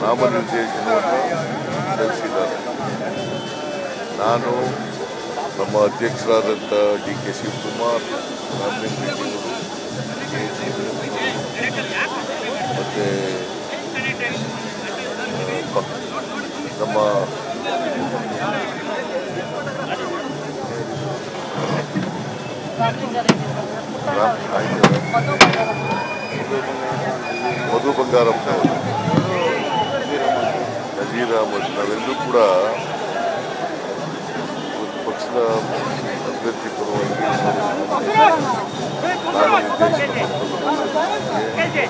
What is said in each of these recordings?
ನಾಮನಿರ್ದೇಶನವನ್ನು ಸಲ್ಲಿಸಿದ್ದಾರೆ ನಾನು ನಮ್ಮ ಅಧ್ಯಕ್ಷರಾದಂಥ ಡಿ ಕೆ ಶಿವಕುಮಾರ್ ರಾಮಲಿಂಗ ರೆಡ್ಡಿಯವರು ಕೆ ಜಿ ಮತ್ತು ನಮ್ಮ ರಾಮ್ ಆಯ್ತು ಮಧು ಬಂಗಾರಪ್ಪ ಅವರು ನಜೀರ್ ಅಹಮದ್ ನಾವೆಲ್ಲರೂ ಕೂಡ ಒಂದು ಪಕ್ಷದ ಅಭ್ಯರ್ಥಿ ಪರವಾಗಿ ನಾಮನಿರ್ದೇಶನ ಬಂದಿದ್ದೀವಿ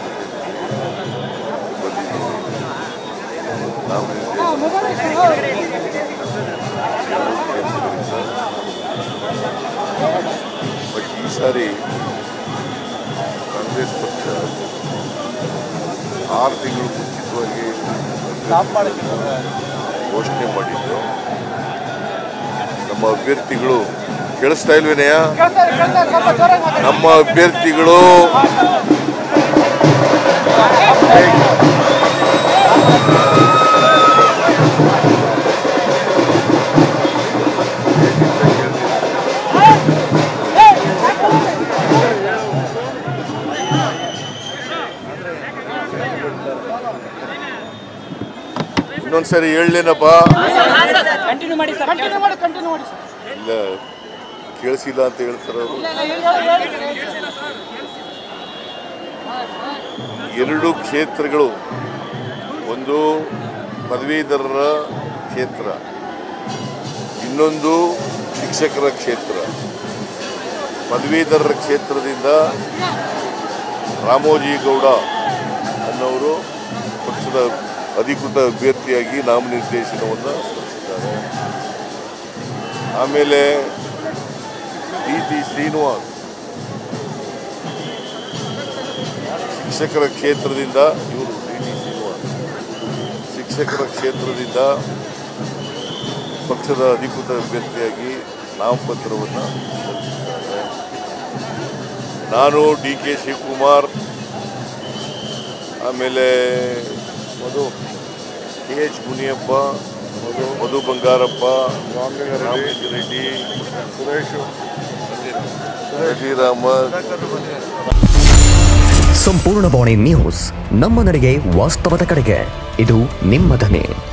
ಬಟ್ ಈ ಸಾರಿ ಕಾಂಗ್ರೆಸ್ ಪಕ್ಷ ಆರು ತಿಂಗಳು ಮುಂಚಿತವಾಗಿ ಘೋಷಣೆ ಮಾಡಿದ್ದು ನಮ್ಮ ಅಭ್ಯರ್ಥಿಗಳು ಕೇಳಿಸ್ತಾ ಇಲ್ವೇನೆಯ ನಮ್ಮ ಅಭ್ಯರ್ಥಿಗಳು ಇನ್ನೊಂದ್ಸರಿ ಹೇಳಲೇನಪ್ಪ ಕಂಟಿನ್ಯೂ ಮಾಡಿ ಸರ್ ಕಂಟಿನ್ಯೂ ಮಾಡಿ ಕಂಟಿನ್ಯೂ ಮಾಡಿ ಸರ್ ಇಲ್ಲ ಕೇಳಿಸಿಲ್ಲ ಅಂತ ಹೇಳ್ತಾರೆ ಅವರು ಎರಡು ಕ್ಷೇತ್ರಗಳು ಒಂದು ಪದವೀಧರರ ಕ್ಷೇತ್ರ ಇನ್ನೊಂದು ಶಿಕ್ಷಕರ ಕ್ಷೇತ್ರ ಪದವೀಧರರ ಕ್ಷೇತ್ರದಿಂದ ರಾಮೋಜಿ ಗೌಡ ಅನ್ನೋರು ಪಕ್ಷದ ಅಧಿಕೃತ ಅಭ್ಯರ್ಥಿಯಾಗಿ ನಾಮನಿರ್ದೇಶನವನ್ನು ಸಲ್ಲಿಸಿದ್ದಾರೆ ಆಮೇಲೆ ಡಿ ಟಿ ಶ್ರೀನಿವಾಸ್ ಶಿಕ್ಷಕರ ಕ್ಷೇತ್ರದಿಂದ ಇವರು ಡಿ ಟಿ ಶ್ರೀನಿವಾಸ್ ಶಿಕ್ಷಕರ ಕ್ಷೇತ್ರದಿಂದ ಪಕ್ಷದ ಅಧಿಕೃತ ಅಭ್ಯರ್ಥಿಯಾಗಿ ನಾಮಪತ್ರವನ್ನು ಸಲ್ಲಿಸಿದ್ದಾರೆ ನಾನು ಡಿ ಕೆ ಶಿವಕುಮಾರ್ ಆಮೇಲೆ ಮಧು ಕೆ ಎಚ್ ಮುನಿಯಪ್ಪ ಮಧು ಮಧು ಬಂಗಾರಪ್ಪ ರಾಮಲಿಂಗ ರೆಡ್ಡಿ ಸುರೇಶ್ ನಜೀರ್ ಅಹಮದ್ ಸಂಪೂರ್ಣ ಬಾಣಿ ನ್ಯೂಸ್ ನಮ್ಮ ನಡೆಗೆ ವಾಸ್ತವದ ಕಡೆಗೆ ಇದು ನಿಮ್ಮ ಧ್ವನಿ